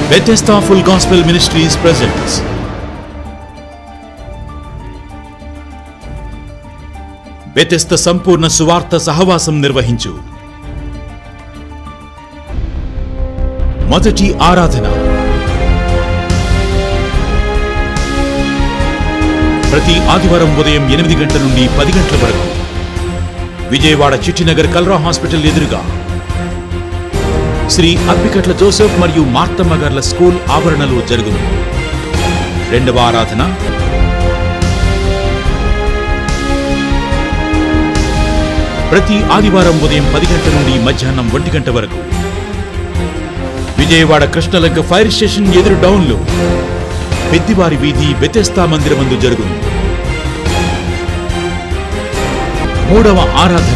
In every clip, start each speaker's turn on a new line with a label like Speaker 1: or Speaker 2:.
Speaker 1: Bethesda Full Gospel Ministries presents Bethesda సంపూర్ణ సువార్త సహవాసం నిర్వహించు మొదటి ఆరాధన ప్రతి ఆదివారం ఉదయం ఎనిమిది గంటల నుండి పది గంటల వరకు విజయవాడ చిట్టినగర్ కల్రా హాస్పిటల్ ఎదురుగా శ్రీ అప్పికట్ల జోసెఫ్ మరియు మార్తమ్మ గార్ల స్కూల్ ఆవరణలో జరుగును రెండవ ఆరాధన ప్రతి ఆదివారం ఉదయం పది గంటల నుండి మధ్యాహ్నం ఒంటి గంట వరకు విజయవాడ కృష్ణలంక ఫైర్ స్టేషన్ ఎదురు డౌన్లో పెద్దివారి వీధి బెతెస్తా మందిరమందు జరుగును మూడవ ఆరాధన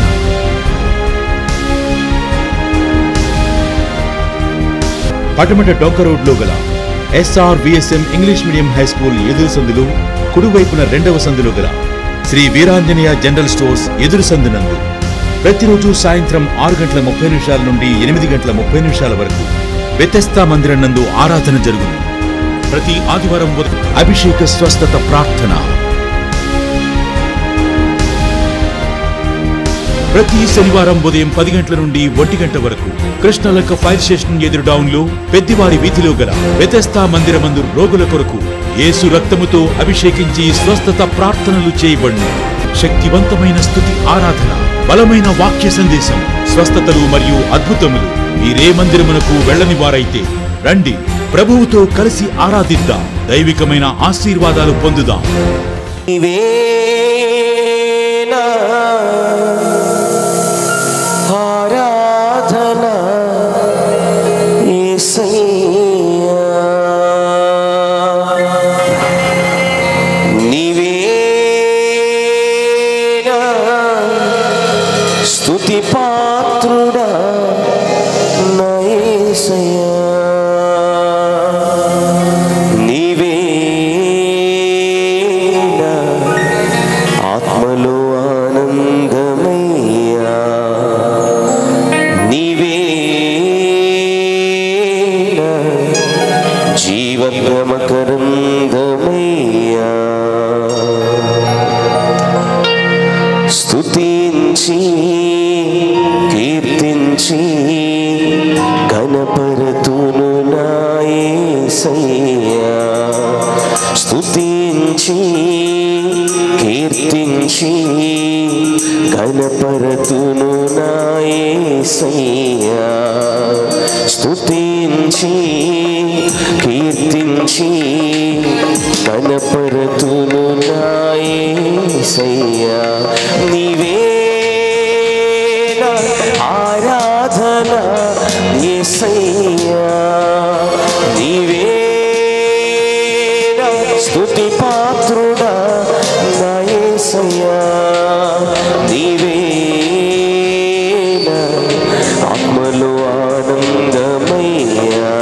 Speaker 1: పటమట డొంక రోడ్లో గల SR VSM English medium high school ఎదురు సందులు కుడివైపున రెండవ సందులో గల శ్రీ వీరాంజనేయ జనరల్ స్టోర్స్ ఎదురు సందునందు ప్రతిరోజు సాయంత్రం ఆరు గంటల ముప్పై నిమిషాల నుండి ఎనిమిది గంటల ముప్పై నిమిషాల వరకు వ్యతస్థా మందిరం నందు ఆరాధన జరుగును ప్రతి ఆదివారం ఉదయం అభిషేక స్వస్థత ప్రార్థన ప్రతి శనివారం ఉదయం పది గంటల నుండి ఒంటి గంట వరకు కృష్ణలంక ఫైర్ స్టేషన్ ఎదురు డౌన్ లో పెద్దివారి వీధిలో గల వ్యతస్థా మందిరమందు రోగుల కొరకు యేసు రక్తముతో అభిషేకించి స్వస్థత ప్రార్థనలు చేయబడును శక్తివంతమైన స్థుతి ఆరాధన బలమైన వాక్య సందేశం స్వస్థతలు మరియు అద్భుతములు మీరే మందిరమునకు వెళ్ళని వారైతే రండి ప్రభువుతో కలిసి ఆరాధిద్దాం దైవికమైన ఆశీర్వాదాలు పొందుదాం
Speaker 2: నీవేనా ఆరాధన యేసయ్యా నీవేనా స్తుతి పాత్రుడా నా యేసయ్యా నీవేనా ఆత్మలో ఆనందమయ్యా నీవేనా జీవక్రమకరందమయ్యా స్తుతించి కీర్తించి ఘనపరతును నాయసయ్యా స్తుతించి కీర్తించి ఘనపరతును నాయసయ్యా స్తుతించి కీర్తించి ఘనపరతును నాయసయ్యా నీవేనా ఆరాధన యేసయ్యా నీవేనా స్తుతి పాత్రుడా నా యేసయ్యా నీవేనా ఆత్మలో ఆనందమయ్యా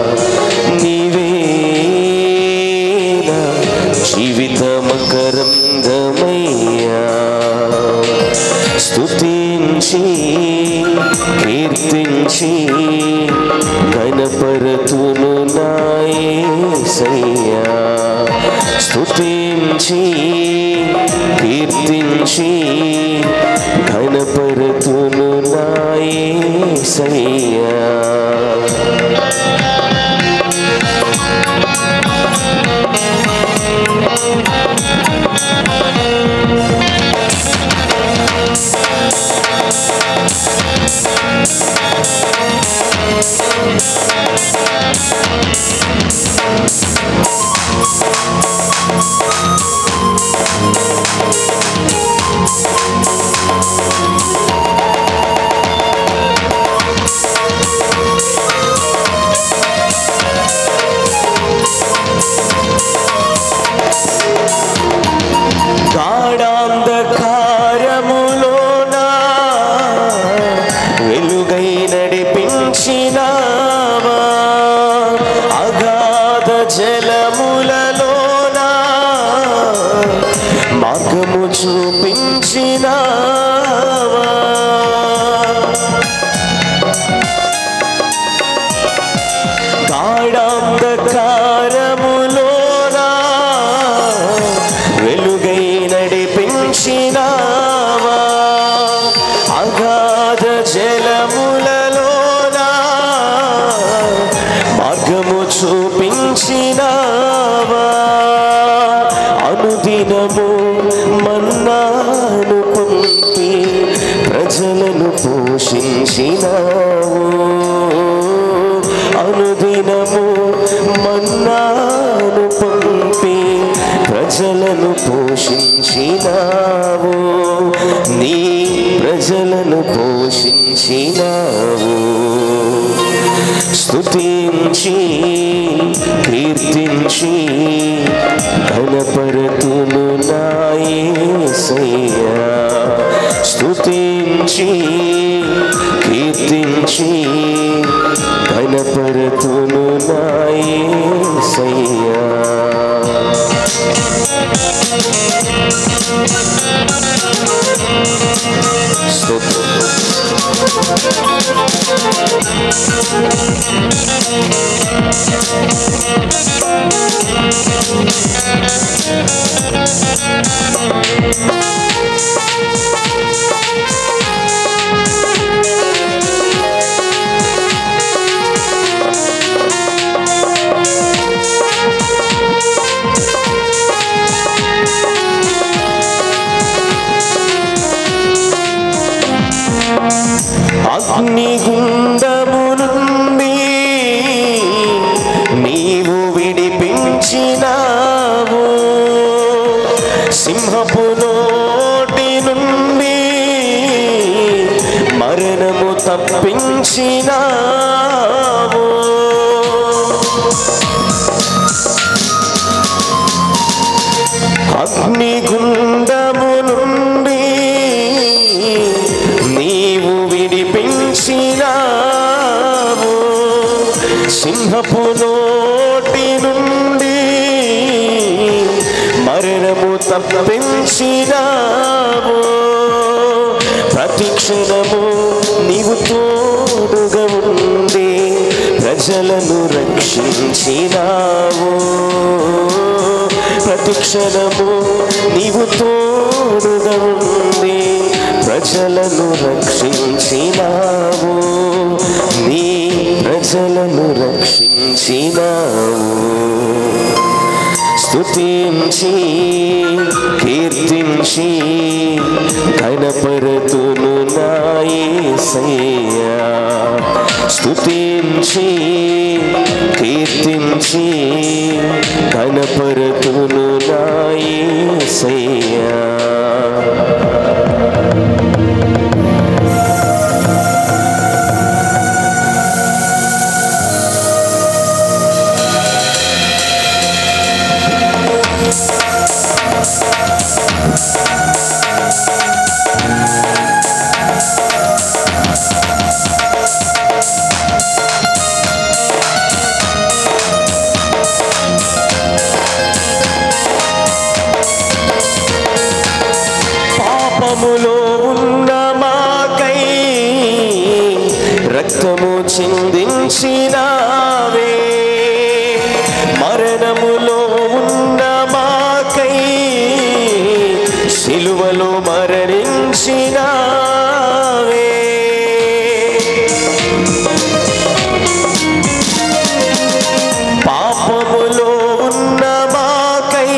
Speaker 2: నీవేనా జీవితమకరందమయ్యా స్తుతించి కీర్తించి ఘనపరతును నాయసయ్యా స్తుతించి కీర్తించి ఘనపరతును నాయసయ్యా అనుదినము మన్నాను పంపి ప్రజలను పోషించినావు అనుదినము మన్నాను పంపి ప్రజలను పోషించినావు నీ ప్రజలను పోషించినావు స్తుతించి కీర్తించి ఘనపరతును నాయసయ్యా స్తుతించి కీర్తించి ఘనపరతును నాయసయ్యా స్తోత్రం అగ్నిగుండము నుండి నీవు విడిపించినావు సింహపు నోటి నుండి మరణము తప్పించినావు అగ్నిగుండము నుండి నీవు విడిపించినావు సింహపు నోటి నుండి మరణము తప్పించినావు ప్రతి క్షణము నీవు తోడుగా ఉండి ప్రజలను రక్షించినావు ప్రతి క్షణము నీవు తోడుగా ఉండి ప్రజలను రక్షించినావు నీ ప్రజలను రక్షించినావు స్తుతించి కీర్తించి ఘనపరతును నాయసయ్యా స్తుతించి కీర్తించి ఘనపరతును నాయసయ్యా పాపములో ఉన్న మాకై రక్తము చిందించినావే మరణములో ఉన్న మాకై సిలువలో మరణించినావే పాపములో ఉన్న మాకై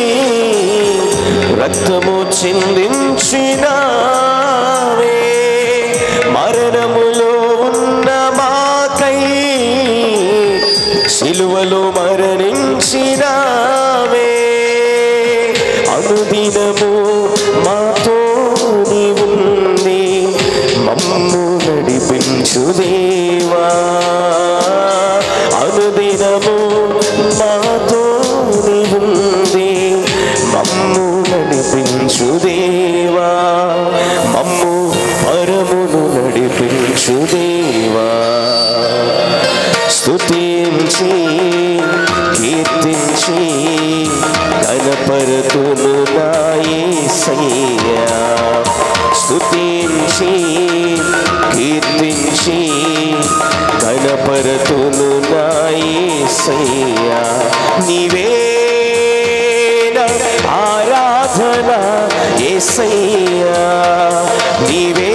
Speaker 2: రక్తము చిందించినావే మరణములో ఉన్న మాకై సిలువలో మరణించినావే అనుదినము మాతో ఉంది మమ్ము నడిపించు దేవా అనుదినము మాతో ఉంది మమ్ము నడిపించు దేవా మమ్ము పరమును నడిపించు దేవా స్తుతించి కీర్తించి కనపరుతును నాయసయ్యా స్తుతించి కీర్తించి కనపరుతును నాయసయ్యా నీవే ఆరాధన ఏసయ్యా నీవే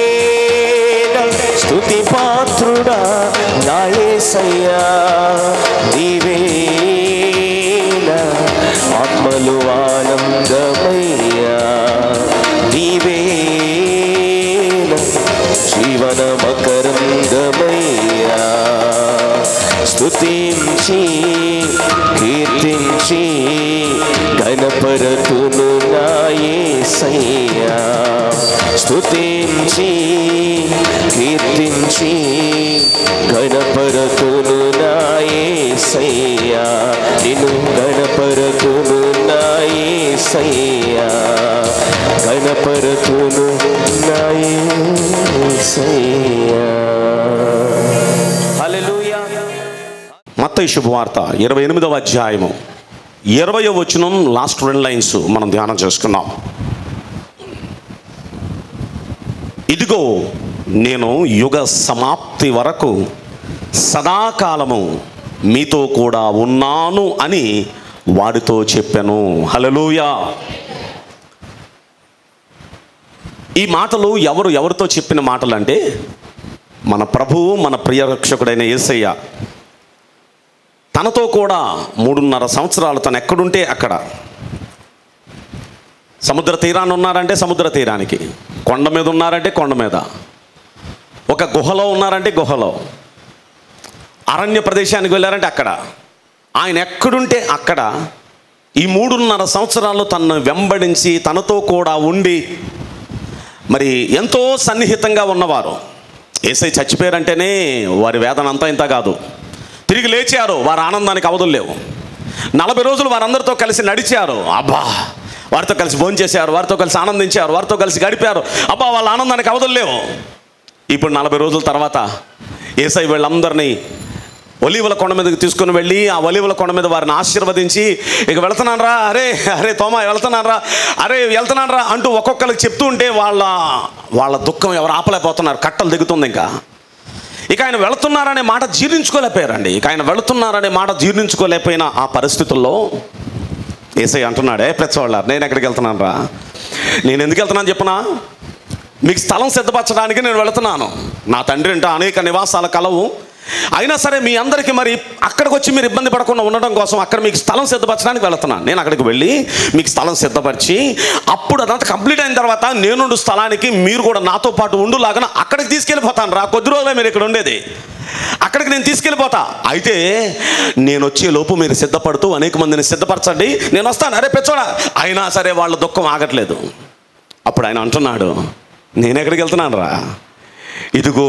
Speaker 2: స్తుతి పాత్రుడా నాయసయ్యా నీవే ఆత్మలు ఆనందమయ్యా నీవే జీవన మకరందమయ్యా స్తుతించి కీర్తించి గణపరతును నాయసయ్యా స్తుతించి కీర్తించి గణపరతును నాయసయ్యా నిన్ను గణపరతును నాయసయ్యా గణపరతును నాయసయ్యా హల్లెలూయా
Speaker 3: మత్తయి శుభవార్త ఇరవై ఎనిమిదవ అధ్యాయము ఇరవై వచనం లాస్ట్ రెండు లైన్స్ మనం ధ్యానం చేసుకున్నాం ఇదిగో నేను యుగ సమాప్తి వరకు సదాకాలము మీతో కూడా ఉన్నాను అని వారితో చెప్పాను హలలుయా ఈ మాటలు ఎవరు ఎవరితో చెప్పిన మాటలు అంటే మన ప్రభువు మన ప్రియ రక్షకుడైన యేసయ్య తనతో కూడా మూడున్నర సంవత్సరాలు తను ఎక్కడుంటే అక్కడ సముద్ర తీరాన్ని ఉన్నారంటే సముద్ర తీరానికి కొండ మీద ఉన్నారంటే కొండ మీద ఒక గుహలో ఉన్నారంటే గుహలో అరణ్య ప్రదేశానికి వెళ్ళారంటే అక్కడ ఆయన ఎక్కడుంటే అక్కడ ఈ మూడున్నర సంవత్సరాలు తనను వెంబడించి తనతో కూడా ఉండి మరి ఎంతో సన్నిహితంగా ఉన్నవారు ఏసై చచ్చిపోయారంటేనే వారి వేదన అంతా ఇంత కాదు తిరిగి లేచారు వారి ఆనందానికి అవధులు లేవు నలభై రోజులు వారందరితో కలిసి నడిచారు అబ్బా వారితో కలిసి భోంచేశారు వారితో కలిసి ఆనందించారు వారితో కలిసి గడిపారు అబ్బా వాళ్ళ ఆనందానికి అవధులు లేవు ఇప్పుడు నలభై రోజుల తర్వాత ఏసై వీళ్ళందరినీ ఒలీవల కొండ మీదకి తీసుకుని వెళ్ళి ఆ ఒలీవల కొండ మీద వారిని ఆశీర్వదించి ఇక వెళ్తున్నాను రా అరే అరే తోమా వెళ్తున్నాను రా అరే వెళ్తున్నాను రా అంటూ ఒక్కొక్కరికి చెప్తూ ఉంటే వాళ్ళ వాళ్ళ దుఃఖం ఎవరు ఆపలేకపోతున్నారు కట్టలు దిగుతుంది ఇంకా ఇక ఆయన వెళుతున్నారనే మాట జీర్ణించుకోలేకపోయారండి ఇక ఆయన వెళుతున్నారనే మాట జీర్ణించుకోలేకపోయిన ఆ పరిస్థితుల్లో ఏసై అంటున్నాడే ప్రతివాళ్ళ నేను ఎక్కడికి వెళ్తున్నాను రా నేను ఎందుకు వెళ్తున్నాను చెప్పనా మీకు స్థలం సిద్ధపరచడానికి నేను వెళుతున్నాను నా తండ్రి అంటే అనేక నివాసాల కలవు అయినా సరే మీ అందరికీ మరి అక్కడికి వచ్చి మీరు ఇబ్బంది పడకుండా ఉండడం కోసం అక్కడ మీకు స్థలం సిద్ధపరచడానికి వెళుతున్నాను నేను అక్కడికి వెళ్ళి మీకు స్థలం సిద్ధపరిచి అప్పుడు అదంతా కంప్లీట్ అయిన తర్వాత నేనుండు స్థలానికి మీరు కూడా నాతో పాటు ఉండులాగా అక్కడికి తీసుకెళ్ళిపోతాను రా కొద్ది రోజులే మీరు ఇక్కడ ఉండేది అక్కడికి నేను తీసుకెళ్ళిపోతా అయితే నేను వచ్చే లోపు మీరు సిద్ధపడుతూ అనేక మందిని సిద్ధపరచండి నేను వస్తాను అరే పెచ్చోడా అయినా సరే వాళ్ళ దుఃఖం ఆగట్లేదు అప్పుడు ఆయన అంటున్నాడు నేను ఎక్కడికి వెళ్తున్నాను రా ఇదిగో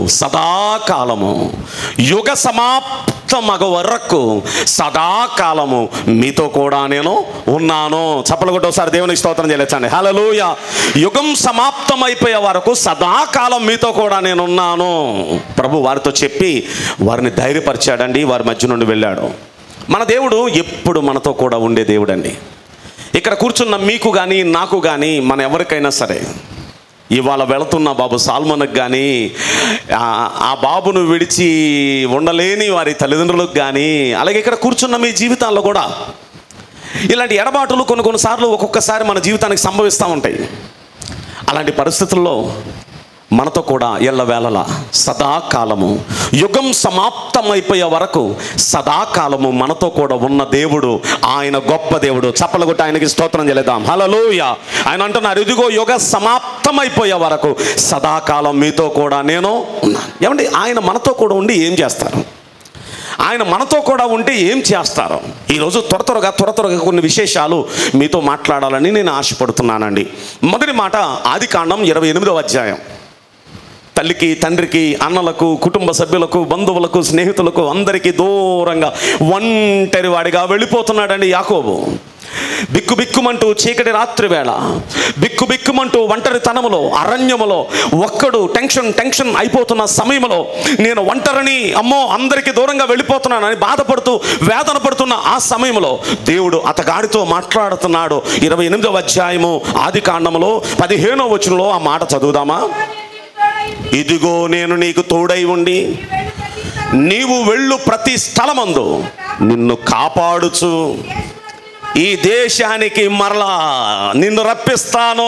Speaker 3: సదాకాలము యుగ సమాప్తమగ వరకు సదాకాలము మీతో కూడా నేను ఉన్నాను చప్పలు కొట్టి ఒకసారి దేవునికి స్తోత్రం చేయలేచండి హలలోయ యుగం సమాప్తం అయిపోయే వరకు సదాకాలం మీతో కూడా నేను ఉన్నాను ప్రభు వారితో చెప్పి వారిని ధైర్యపరిచాడండి వారి మధ్య నుండి వెళ్ళాడు మన దేవుడు ఎప్పుడు మనతో కూడా ఉండే దేవుడండి ఇక్కడ కూర్చున్న మీకు కానీ నాకు కానీ మన ఎవరికైనా సరే ఇవాళ వెళుతున్న బాబు సాల్మన్కి కానీ ఆ- ఆ బాబును విడిచి ఉండలేని వారి తల్లిదండ్రులకు కానీ అలాగే ఇక్కడ కూర్చున్న మీ జీవితాల్లో కూడా ఇలాంటి ఎడబాటులు కొన్ని కొన్నిసార్లు ఒక్కొక్కసారి మన జీవితానికి సంభవిస్తూ ఉంటాయి అలాంటి పరిస్థితుల్లో మనతో కూడా ఎల్లవేళలా సదాకాలము యుగం సమాప్తమైపోయే వరకు సదాకాలము మనతో కూడా ఉన్న దేవుడు ఆయన గొప్ప దేవుడు చప్పలగొట్టి ఆయనకి స్తోత్రం చేయలేదాం హలలోయ ఆయన అంటున్నారు ఇదిగో యుగ సమాప్తమైపోయే వరకు సదాకాలం మీతో కూడా నేను ఉన్నాను ఏమండి ఆయన మనతో కూడా ఉండి ఏం చేస్తారు ఆయన మనతో కూడా ఉంటే ఏం చేస్తారు ఈరోజు త్వర త్వరగా త్వర త్వరగా కొన్ని విశేషాలు మీతో మాట్లాడాలని నేను ఆశపడుతున్నానండి మొదటి మాట ఆది కాండం ఇరవై ఎనిమిదవ అధ్యాయం తల్లికి తండ్రికి అన్నలకు కుటుంబ సభ్యులకు బంధువులకు స్నేహితులకు అందరికీ దూరంగా ఒంటరి వాడిగా వెళ్ళిపోతున్నాడండి యాకోబు బిక్కు బిక్కుమంటూ చీకటి రాత్రి వేళ బిక్కు బిక్కుమంటూ ఒంటరితనములో అరణ్యములో ఒక్కడు టెన్షన్ టెన్షన్ అయిపోతున్న సమయంలో నేను ఒంటరిని అమ్మో అందరికీ దూరంగా వెళ్ళిపోతున్నానని బాధపడుతూ వేదన పడుతున్న ఆ సమయంలో దేవుడు అతగాడితో మాట్లాడుతున్నాడు ఇరవై ఎనిమిదవ అధ్యాయము ఆది కాండములో పదిహేనో వచనంలో ఆ మాట చదువుదామా ఇదిగో నేను నీకు తోడై ఉండి నీవు వెళ్ళు ప్రతి స్థలమందు నిన్ను కాపాడుచు ఈ దేశానికి మరలా నిన్ను రప్పిస్తాను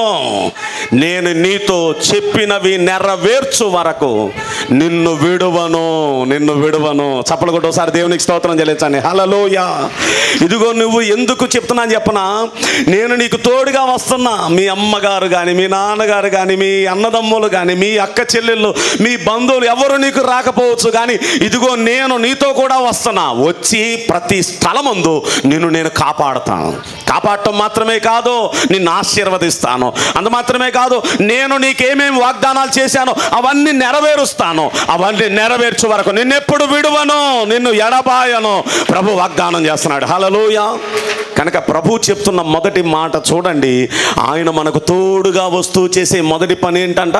Speaker 3: నేను నీతో చెప్పినవి నెరవేర్చు వరకు నిన్ను విడువను నిన్ను విడువను చప్పలు కొట్టి ఒకసారి దేవునికి స్తోత్రం చెల్లించండి హలలోయ ఇదిగో నువ్వు ఎందుకు చెప్తున్నాను చెప్పనా నేను నీకు తోడుగా వస్తున్నా మీ అమ్మగారు కానీ మీ నాన్నగారు కానీ మీ అన్నదమ్ములు కానీ మీ అక్క చెల్లెళ్ళు మీ బంధువులు ఎవరు నీకు రాకపోవచ్చు కానీ ఇదిగో నేను నీతో కూడా వస్తున్నా వచ్చి ప్రతి స్థలమందు నిన్ను నేను కాపాడుతాను కాపాడటం మాత్రమే కాదు నిన్ను ఆశీర్వదిస్తాను అంత మాత్రమే కాదు నేను నీకేమేమి వాగ్దానాలు చేశానో అవన్నీ నెరవేరుస్తాను అవన్నీ నెరవేర్చు వరకు నిన్నెప్పుడు విడువను నిన్ను ఎడబాయను ప్రభు వాగ్దానం చేస్తున్నాడు హలలోయ కనుక ప్రభు చెప్తున్న మొదటి మాట చూడండి ఆయన మనకు తోడుగా వస్తూ చేసే మొదటి పని ఏంటంట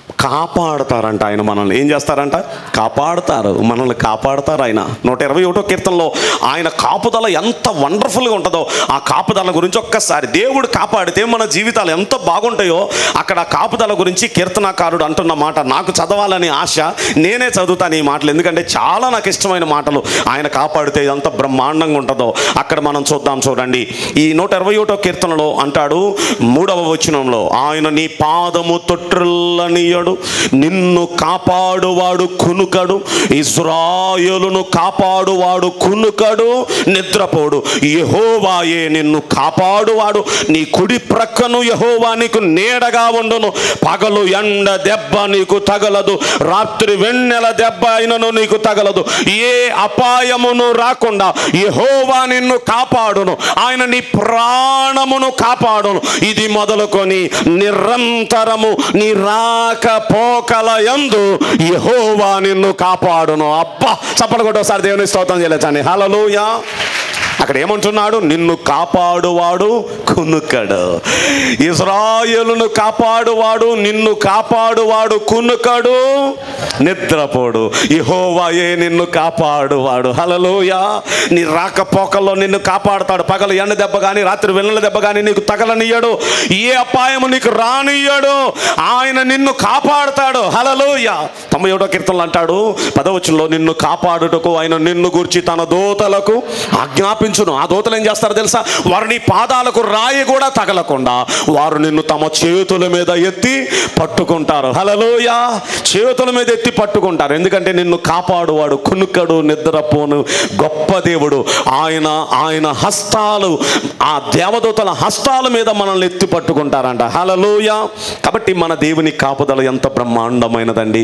Speaker 3: కాపాడతారంట ఆయన మనల్ని ఏం చేస్తారంట కాపాడతారు మనల్ని కాపాడతారు ఆయన నూట ఇరవై ఒకటో కీర్తనలో ఆయన కాపుదల ఎంత వండర్ఫుల్గా ఉంటుందో ఆ కాపుదల గురించి ఒక్కసారి దేవుడు కాపాడితే మన జీవితాలు ఎంత బాగుంటాయో అక్కడ ఆ కాపుదల గురించి కీర్తనాకారుడు అంటున్న మాట నాకు చదవాలని ఆశ నేనే చదువుతాను ఈ మాటలు ఎందుకంటే చాలా నాకు ఇష్టమైన మాటలు ఆయన కాపాడితే ఎంత బ్రహ్మాండంగా ఉంటుందో అక్కడ మనం చూద్దాం చూడండి ఈ నూట ఇరవై ఒకటో కీర్తనలో అంటాడు మూడవ వచనంలో ఆయన నీ పాదము తొట్టిల్లనియడు నిన్ను కాపాడువాడు కునుకడు ఇజ్రాయేలును కాపాడువాడు కునుకడు నిద్రపోడు యెహోవాయే నిన్ను కాపాడువాడు నీ కుడి ప్రక్కను యెహోవా నీకు నీడగా ఉండును పగలు ఎండ దెబ్బ నీకు తగలదు రాత్రి వెన్నెల దెబ్బ అయినను నీకు తగలదు ఏ అపాయమును రాకుండా యెహోవా నిన్ను కాపాడును ఆయన నీ ప్రాణమును కాపాడును ఇది మొదలుకొని నిరంతరము నీ రాక పోకల యందు యెహోవా నిన్ను కాపాడును అబ్బా చప్పలు కొట్టి ఒకసారి దేవుని స్తోత్రం చేయలేచండి హల్లెలూయా అక్కడ ఏమంటున్నాడు నిన్ను కాపాడువాడు కునుకడు ఇజ్రాయేలును కాపాడువాడు నిన్ను కాపాడువాడు కునుకడు నిద్రపోడు యెహోవాయే నిన్ను కాపాడువాడు హలలోయ నీ రాకపోకల్లో నిన్ను కాపాడుతాడు పగలు ఎండ దెబ్బ కానీ రాత్రి వెన్నెల దెబ్బ కానీ నీకు తగలనియ్యడు ఏ అపాయము నీకు రానియ్యడు ఆయన నిన్ను కాపాడుతాడు హలలోయ తొంభై ఒకటో కీర్తనలు అంటాడు పదవచనంలో నిన్ను కాపాడుటకు ఆయన నిన్ను గురించి తన దోతలకు ఆజ్ఞాపించును ఆ దోతలు ఏం చేస్తారో తెలుసా వారు నీ పాదాలకు రాయి కూడా తగలకుండా వారు నిన్ను తమ చేతుల మీద ఎత్తి పట్టుకుంటారు హలలోయ చేతుల మీద ఎత్తి పట్టుకుంటారు ఎందుకంటే నిన్ను కాపాడువాడు కునుకడు నిద్రపోను గొప్ప దేవుడు ఆయన ఆయన హస్తాలు ఆ దేవదూతల హస్తాల మీద మనల్ని ఎత్తి పట్టుకుంటారంట హలలోయ కాబట్టి మన దేవుని కాపుదల ఎంత బ్రహ్మాండమైనదండి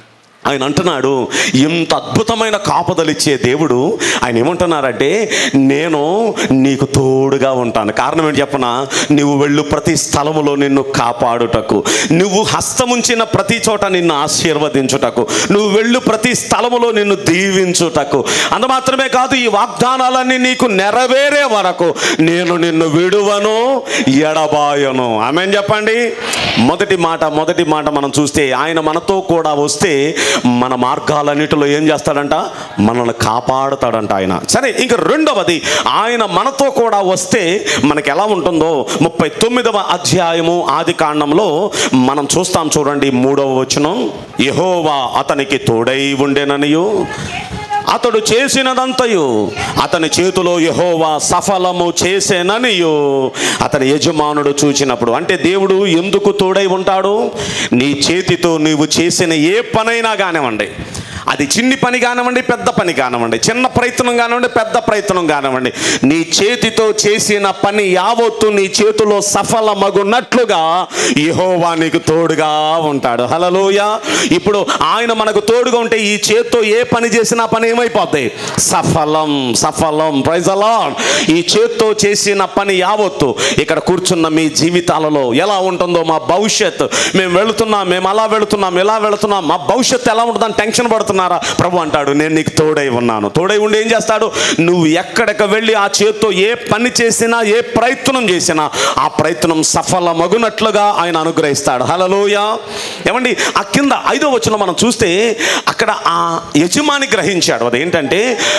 Speaker 3: ఆయన అంటున్నాడు ఇంత అద్భుతమైన కాపుదలిచ్చే దేవుడు ఆయన ఏమంటున్నారంటే నేను నీకు తోడుగా ఉంటాను కారణం ఏంటి చెప్పనా నువ్వు వెళ్ళు ప్రతి స్థలములో నిన్ను కాపాడుటకు నువ్వు హస్తముంచిన ప్రతి చోట నిన్ను ఆశీర్వదించుటకు నువ్వు వెళ్ళు ప్రతి స్థలములో నిన్ను దీవించుటకు అంత మాత్రమే కాదు ఈ వాగ్దానాలన్నీ నీకు నెరవేరే వరకు నేను నిన్ను విడువను ఎడబాయను ఆమె చెప్పండి మొదటి మాట మొదటి మాట మనం చూస్తే ఆయన మనతో కూడా వస్తే మన మార్గాలన్నిటిలో ఏం చేస్తాడంట మనల్ని కాపాడుతాడంట ఆయన సరే ఇంక రెండవది ఆయన మనతో కూడా వస్తే మనకి ఎలా ఉంటుందో ముప్పై తొమ్మిదవ అధ్యాయము ఆది కాండంలో మనం చూస్తాం చూడండి మూడవ వచనం యెహోవా అతనికి తోడై ఉండేననియు అతడు చేసినదంతయు అతని చేతిలో యహోవా సఫలము చేసేననియు అతని యజమానుడు చూచినప్పుడు అంటే దేవుడు ఎందుకు తోడై ఉంటాడు నీ చేతితో నీవు చేసిన ఏ పనైనా కానివ్వండి అది చిన్ని పని కానివ్వండి పెద్ద పని కానివ్వండి చిన్న ప్రయత్నం కానివ్వండి పెద్ద ప్రయత్నం కానివ్వండి నీ చేతితో చేసిన పని యావత్తు నీ చేతిలో సఫలమగున్నట్లుగా యెహోవా నీకు తోడుగా ఉంటాడు హలలోయ ఇప్పుడు ఆయన మనకు తోడుగా ఉంటే ఈ చేత్తో ఏ పని చేసినా పని ఏమైపోద్ది సఫలం సఫలం ప్రైజ్ అలాన్ ఈ చేత్తో చేసిన పని యావత్తు ఇక్కడ కూర్చున్న మీ జీవితాలలో ఎలా ఉంటుందో మా భవిష్యత్ మేము వెళుతున్నాం మేము అలా వెళుతున్నాం ఎలా వెళుతున్నాం మా భవిష్యత్తు ఎలా ఉంటుందని టెన్షన్ పడుతున్నారా ప్రభు అంటాడు నేను నీకు తోడై ఉన్నాను తోడై ఉండి ఏం చేస్తాడు నువ్వు ఎక్కడికి వెళ్ళి ఆ చేత్తో ఏ పని చేసినా ఏ ప్రయత్నం చేసినా ఆ ప్రయత్నం సఫలమగునట్లుగా ఆయన అనుగ్రహిస్తాడు హలలోయ ఏమండి ఆ కింద ఐదో వచ్చిన మనం చూస్తే అక్కడ ఆ యజమాని గ్రహించాడు అదేంటంటే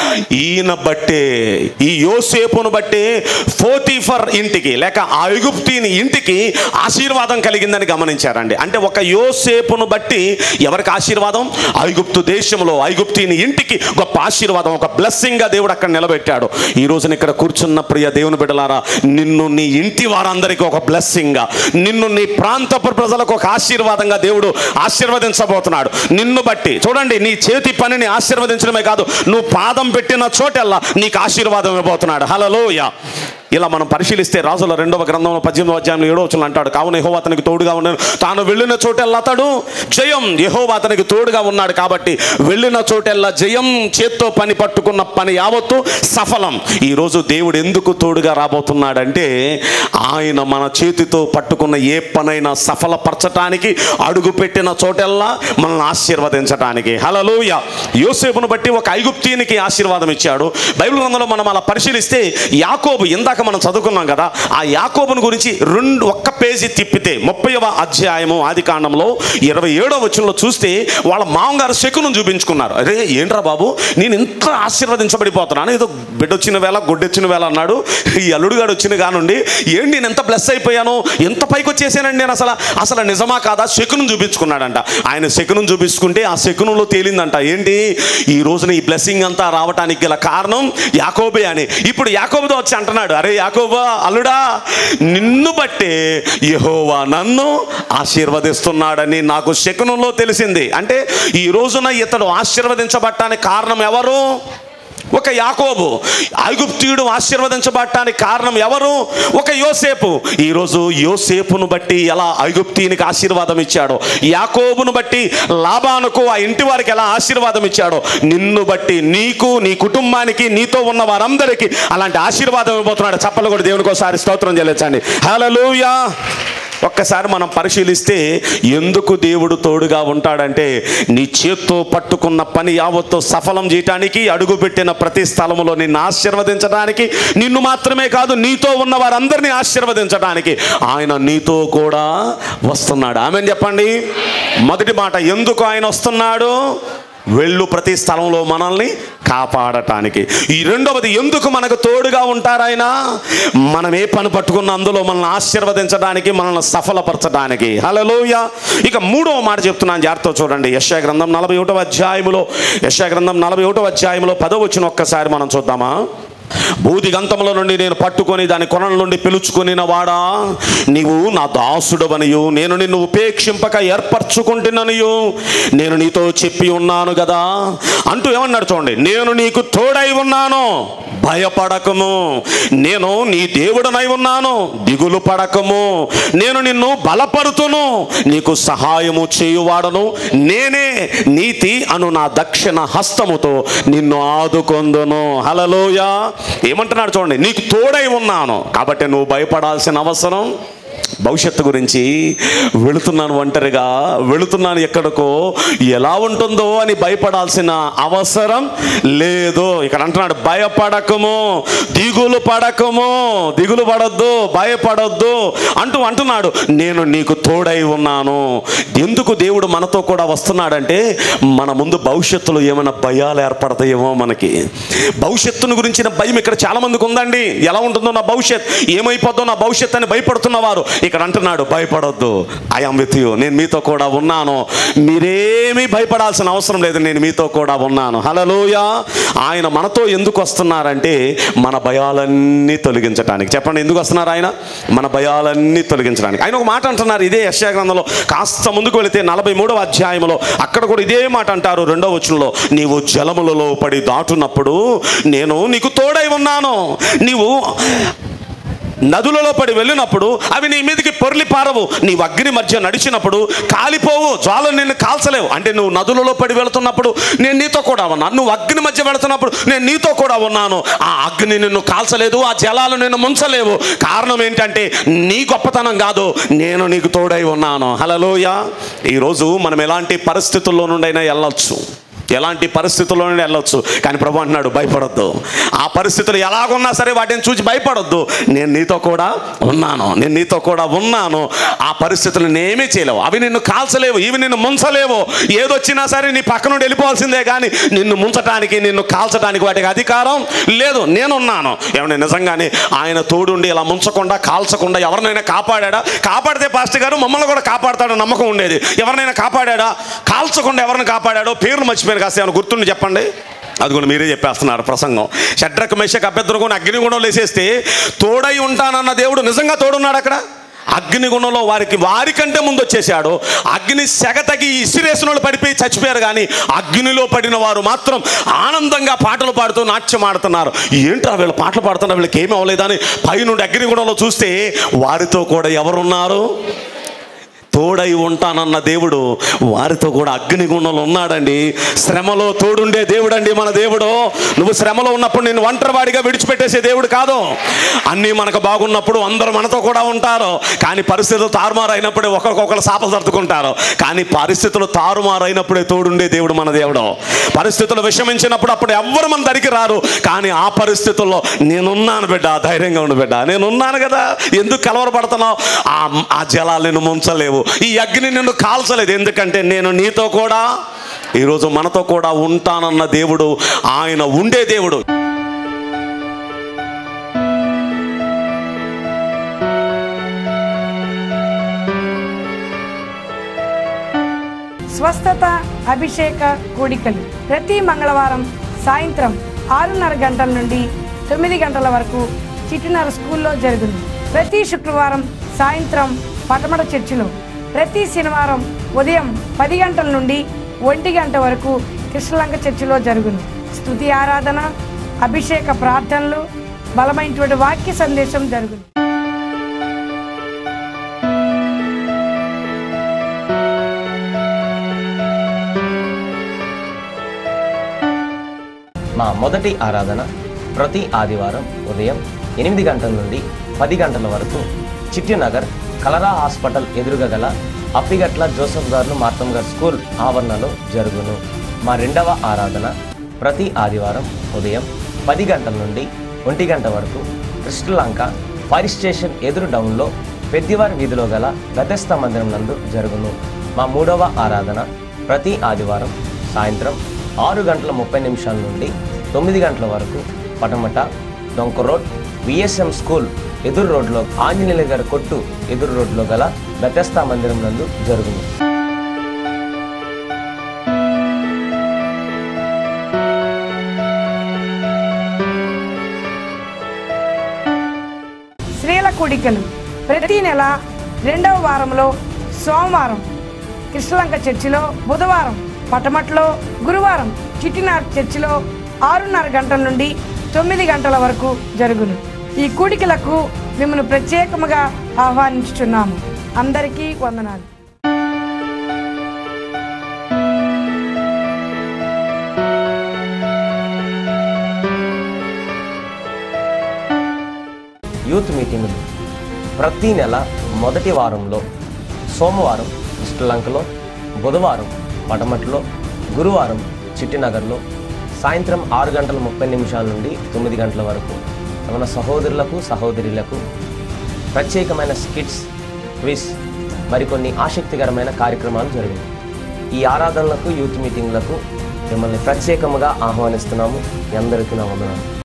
Speaker 3: ఈయన బట్టే ఈ యోసేపును బట్టే ఫోతిఫర్ ఇంటికి లేక ఆ ఐగుప్తిని ఇంటికి ఆశీర్వాదం కలిగిందని గమనించారండి అంటే ఒక యోసేపును బట్టి ఎవరికి ఆశీర్వాదం ఐగుప్తు దేశ దేశంలో ఐగుప్తిని ఇంటికి గొప్ప ఆశీర్వాదం ఒక blessing గా దేవుడు అక్కడ నిలబెట్టాడు ఈ రోజున ఇక్కడ కూర్చున్న ప్రియ దేవుని బిడ్డలారా నిన్ను నీ ఇంటి వారందరికీ ఒక బ్లెస్సింగ్గా నిన్ను నీ ప్రాంతపు ప్రజలకు ఒక ఆశీర్వాదంగా దేవుడు ఆశీర్వదించబోతున్నాడు నిన్ను బట్టి చూడండి నీ చేతి పనిని ఆశీర్వదించడమే కాదు నువ్వు పాదం పెట్టిన చోటెల్లా నీకు ఆశీర్వాదం ఇవ్వబోతున్నాడు హలలోయ ఇలా మనం పరిశీలిస్తే రాజుల రెండవ గ్రంథంలో పద్దెనిమిదవ అధ్యాయంలో ఏడో వచ్చిన అంటాడు కావున యెహోవా అతనికి తోడుగా ఉన్నాడు తాను వెళ్ళిన చోటెల్లా అతడు జయం యెహోవా అతనికి తోడుగా ఉన్నాడు కాబట్టి వెళ్ళిన చోటెల్లా జయం చేత్తో పని పట్టుకున్న పని యావత్తు సఫలం ఈరోజు దేవుడు ఎందుకు తోడుగా రాబోతున్నాడంటే ఆయన మన చేతితో పట్టుకున్న ఏ పనైనా సఫలపరచటానికి అడుగు పెట్టిన చోటెల్లా మనల్ని ఆశీర్వదించటానికి హలలోయ యోసేపును బట్టి ఒక ఐగుప్తీనికి ఆశీర్వాదం ఇచ్చాడు బైబిల్ గ్రంథంలో మనం అలా పరిశీలిస్తే యాకోబు ఇందాక మనం చదువుకున్నాం కదా ఆ యాకోబుని గురించి రెండు ఒక్క పేజీ తిప్పితే ముప్పైవ అధ్యాయము ఆది కాండంలో ఇరవై ఏడవ వచనంలో చూస్తే వాళ్ళ మామగారు శకును చూపించుకున్నారు అరే ఏంట్రా బాబు నేను ఇంత ఆశీర్వదించబడిపోతున్నాను ఏదో బిడ్డ వచ్చిన వేళ గుడ్డొచ్చిన వేళ అన్నాడు ఈ అల్లుడుగాడు వచ్చిన కానుండి ఏంటి నేను ఎంత బ్లెస్ అయిపోయాను ఎంత పైకి వచ్చేసానండి నేను అసలు అసలు నిజమా కాదా శకును చూపించుకున్నాడంట ఆయన శకును చూపించుకుంటే ఆ శకునంలో తేలిందంట ఏంటి ఈ రోజున ఈ బ్లెస్సింగ్ అంతా రావటానికి గల కారణం యాకోబే అని ఇప్పుడు యాకోబుతో వచ్చి అంటున్నాడు అరే యాకోబా అల్లుడా నిన్ను బట్టే యెహోవా నన్ను ఆశీర్వదిస్తున్నాడని నాకు శకునంలో తెలిసింది అంటే ఈ రోజున ఇతడు ఆశీర్వదించబట్టానికి కారణం ఎవరు ఒక యాకోబు ఐగుప్తీయుడు ఆశీర్వదించబడటానికి కారణం ఎవరు ఒక యోసేపు ఈరోజు యోసేపును బట్టి ఎలా ఐగుప్తీనికి ఆశీర్వాదం ఇచ్చాడో యాకోబును బట్టి లాభానుకు ఆ ఇంటి వారికి ఎలా ఆశీర్వాదం ఇచ్చాడో నిన్ను బట్టి నీకు నీ కుటుంబానికి నీతో ఉన్న వారందరికీ అలాంటి ఆశీర్వాదం ఇవ్వబోతున్నాడు చప్పలు కూడా దేవునికి ఒకసారి స్తోత్రం చెల్లించండి హల్లెలూయా ఒక్కసారి మనం పరిశీలిస్తే ఎందుకు దేవుడు తోడుగా ఉంటాడంటే నీ చేత్తో పట్టుకున్న పని యావత్తు సఫలం చేయటానికి అడుగుపెట్టిన ప్రతి స్థలములో నిన్ను ఆశీర్వదించడానికి నిన్ను మాత్రమే కాదు నీతో ఉన్న వారందరినీ ఆశీర్వదించడానికి ఆయన నీతో కూడా వస్తున్నాడు ఆమె చెప్పండి మొదటి మాట ఎందుకు ఆయన వస్తున్నాడు వెళ్ళు ప్రతి స్థలంలో మనల్ని కాపాడటానికి ఈ రెండవది ఎందుకు మనకు తోడుగా ఉంటారాయన మనం ఏ పని పట్టుకున్న అందులో మనల్ని ఆశీర్వదించడానికి మనల్ని సఫలపరచడానికి హలోయ ఇక మూడవ మాట చెప్తున్నాను జాగ్రత్త చూడండి యశా గ్రంథం నలభై ఒకటో అధ్యాయములో యశా గ్రంథం నలభై ఒకటో అధ్యాయంలో పదో వచ్చిన ఒక్కసారి మనం చూద్దామా బూది గంతముల నుండి నేను పట్టుకొని దాని కొనల నుండి పిలుచుకొనిన వాడా నీవు నా దాసుడవనియు నేను నిన్ను ఉపేక్షింపక ఏర్పరచుకుంటున్ననియు నేను నీతో చెప్పి ఉన్నాను కదా అంటూ ఏమన్నాడు చూడండి నేను నీకు తోడై ఉన్నాను భయపడకము నేను నీ దేవుడనై ఉన్నాను దిగులు పడకము నేను నిన్ను బలపరుతును నీకు సహాయము చేయువాడను నేనే నీతి అను నా దక్షిణ హస్తముతో నిన్ను ఆదుకొందును హలలోయ ఏమంటున్నాడు చూడండి నీకు తోడై ఉన్నాను కాబట్టి నువ్వు భయపడాల్సిన అవసరం భవిష్యత్తు గురించి వెళుతున్నాను ఒంటరిగా వెళుతున్నాను ఎక్కడికో ఎలా ఉంటుందో అని భయపడాల్సిన అవసరం లేదు ఇక్కడ అంటున్నాడు భయపడకము దిగులు పడకము దిగులు పడొద్దు భయపడొద్దు అంటూ అంటున్నాడు నేను నీకు తోడై ఉన్నాను ఎందుకు దేవుడు మనతో కూడా వస్తున్నాడంటే మన ముందు భవిష్యత్తులో ఏమైనా భయాలు ఏర్పడతాయేమో మనకి భవిష్యత్తును గురించిన భయం ఇక్కడ చాలా మందికి ఉందండి ఎలా ఉంటుందో నా భవిష్యత్ ఏమైపోద్దో నా భవిష్యత్ అని భయపడుతున్నవారు ఇక్కడ అంటున్నాడు భయపడొద్దు ఐఎమ్ విత్ యూ నేను మీతో కూడా ఉన్నాను మీరేమీ భయపడాల్సిన అవసరం లేదు నేను మీతో కూడా ఉన్నాను హలలోయ ఆయన మనతో ఎందుకు వస్తున్నారంటే మన భయాలన్నీ తొలగించడానికి చెప్పండి ఎందుకు వస్తున్నారు ఆయన మన భయాలన్నీ తొలగించడానికి ఆయన ఒక మాట అంటున్నారు ఇదే యశ్యా గ్రంథంలో కాస్త ముందుకు వెళితే నలభై మూడవ అధ్యాయంలో అక్కడ కూడా ఇదే మాట అంటారు రెండవ వచనంలో నీవు జలములలో పడి దాటునప్పుడు నేను నీకు తోడై ఉన్నాను నీవు నదులలో పడి వెళ్ళినప్పుడు అవి నీ మీదకి పొర్లి పారవు నీ అగ్ని మధ్య నడిచినప్పుడు కాలిపోవు జ్వాల నిన్ను కాల్చలేవు అంటే నువ్వు నదులలో పడి వెళుతున్నప్పుడు నేను నీతో కూడా ఉన్నాను నువ్వు అగ్ని మధ్య వెళుతున్నప్పుడు నేను నీతో కూడా ఉన్నాను ఆ అగ్ని నిన్ను కాల్చలేదు ఆ జలాలు నిన్ను ముంచలేవు కారణం ఏంటంటే నీ గొప్పతనం కాదు నేను నీకు తోడై ఉన్నాను హలలోయ ఈరోజు మనం ఎలాంటి పరిస్థితుల్లో నుండైనా వెళ్ళొచ్చు ఎలాంటి పరిస్థితుల్లో నుండి వెళ్ళొచ్చు కానీ ప్రభు అంటున్నాడు భయపడొద్దు ఆ పరిస్థితులు ఎలాగున్నా సరే వాటిని చూసి భయపడొద్దు నేను నీతో కూడా ఉన్నాను నేను నీతో కూడా ఉన్నాను ఆ పరిస్థితులు నేమీ చేయలేవు అవి నిన్ను కాల్చలేవు ఇవి నిన్ను ముంచలేవు ఏదొచ్చినా సరే నీ పక్క నుండి వెళ్ళిపోవాల్సిందే కానీ నిన్ను ముంచటానికి నిన్ను కాల్చడానికి వాటికి అధికారం లేదు నేనున్నాను ఏమన్నా నిజంగానే ఆయన తోడుండి ఇలా ముంచకుండా కాల్చకుండా ఎవరినైనా కాపాడా కాపాడితే పాస్టర్ గారు మమ్మల్ని కూడా కాపాడతాడు నమ్మకం ఉండేది ఎవరినైనా కాపాడా కాల్చకుండా ఎవరిని కాపాడాడో పేర్లు మర్చిపోయినా మీద కాస్త ఏమైనా గుర్తుండి చెప్పండి అది కూడా మీరే చెప్పేస్తున్నారు ప్రసంగం షడ్రక్ మెషక్ అభ్యర్థులకు అగ్నిగుణం లేసేస్తే తోడై ఉంటానన్న దేవుడు నిజంగా తోడున్నాడు అక్కడ అగ్నిగుణంలో వారికి వారికంటే ముందు వచ్చేసాడు అగ్ని సెగ తగి ఇసిరేసిన వాళ్ళు పడిపోయి చచ్చిపోయారు కానీ అగ్నిలో పడిన వారు మాత్రం ఆనందంగా పాటలు పాడుతూ నాట్యం ఆడుతున్నారు ఏంట్రా వీళ్ళు పాటలు పాడుతున్నారు వీళ్ళకి ఏమీ అవ్వలేదని పైనుండి అగ్నిగుణంలో చూస్తే వారితో కూడా ఎవరున్నారు తోడై ఉంటానన్న దేవుడు వారితో కూడా అగ్నిగుణంలో ఉన్నాడండి శ్రమలో తోడుండే దేవుడు అండి మన దేవుడు నువ్వు శ్రమలో ఉన్నప్పుడు నేను ఒంటరివాడిగా విడిచిపెట్టేసే దేవుడు కాదు అన్నీ మనకు బాగున్నప్పుడు అందరూ మనతో కూడా ఉంటారు కానీ పరిస్థితులు తారుమారు అయినప్పుడే ఒకరికొకరు సాపలు సర్దుకుంటారు కానీ పరిస్థితులు తారుమారు అయినప్పుడే తోడుండే దేవుడు మన దేవుడు పరిస్థితులు విషమించినప్పుడు అప్పుడు ఎవ్వరు మన దరికి రారు కానీ ఆ పరిస్థితుల్లో నేనున్నాను బిడ్డ ధైర్యంగా ఉండు బిడ్డ నేనున్నాను కదా ఎందుకు కలవరపడుతున్నావు ఆ ఆ జలాలు నిన్ను ముంచలేవు ఈ అగ్ని నిన్ను కాల్చలేదు ఎందుకంటే నేను నీతో కూడా ఈరోజు మనతో కూడా ఉంటానన్న దేవుడు ఆయన ఉండే దేవుడు
Speaker 4: స్వస్థత అభిషేక కూడికలు ప్రతి మంగళవారం సాయంత్రం ఆరున్నర గంటల నుండి తొమ్మిది గంటల వరకు చిట్టినర స్కూల్లో జరుగును ప్రతి శుక్రవారం సాయంత్రం పటమట చర్చిలో ప్రతి శనివారం ఉదయం పది గంటల నుండి ఒంటి గంట వరకు కృష్ణలంక చర్చిలో జరుగును స్తుతి ఆరాధన అభిషేక ప్రార్థనలు బలమైనటువంటి వాక్య సందేశం జరుగును
Speaker 5: మా మొదటి ఆరాధన ప్రతి ఆదివారం ఉదయం ఎనిమిది గంటల నుండి పది గంటల వరకు చిట్టినగర్ కలరా హాస్పిటల్ ఎదురుగా గల అప్పిగట్ల జోసఫ్ గారు మార్తమ్ గారు స్కూల్ ఆవరణలో జరుగును మా రెండవ ఆరాధన ప్రతి ఆదివారం ఉదయం పది గంటల నుండి ఒంటి గంట వరకు కృష్ణలంక ఫైర్ స్టేషన్ ఎదురు డౌన్లో పెద్దివారి వీధిలో గల గతస్థ మందిరం నందు జరుగును మా మూడవ ఆరాధన ప్రతి ఆదివారం సాయంత్రం ఆరు గంటల ముప్పై నిమిషాల నుండి తొమ్మిది గంటల వరకు పటమట డొంక రోడ్ విఎస్ఎం స్కూల్ ఎదురు రోడ్లో ఆంజనేయుల గారి కొట్టు ఎదురు రోడ్లో గల బెతస్తా మందిరం నందు జరుగును
Speaker 4: స్త్రీల కూడికలు ప్రతి నెల రెండవ వారంలో సోమవారం కృష్ణలంక చర్చిలో బుధవారం పటమట్లో గురువారం చిట్టినార్ చర్చిలో ఆరున్నర గంటల నుండి తొమ్మిది గంటల వరకు జరుగును ఈ కూడికలకు మిమ్మల్ని ప్రత్యేకముగా ఆహ్వానించుచున్నాము అందరికీ వందనాలు
Speaker 5: యూత్ మీటింగులు ప్రతి నెల మొదటి వారంలో సోమవారం శ్రీలంకలో బుధవారం పటమట్లో గురువారం చిట్టినగర్లో సాయంత్రం ఆరు గంటల ముప్పై నిమిషాల నుండి తొమ్మిది గంటల వరకు మన సహోదరులకు సహోదరులకు ప్రత్యేకమైన స్కిట్స్ క్విజ్ మరికొన్ని ఆసక్తికరమైన కార్యక్రమాలు జరిగాయి ఈ ఆరాధనలకు యూత్ మీటింగ్లకు మిమ్మల్ని ప్రత్యేకముగా ఆహ్వానిస్తున్నాము మీ అందరికీ నా వందనాలు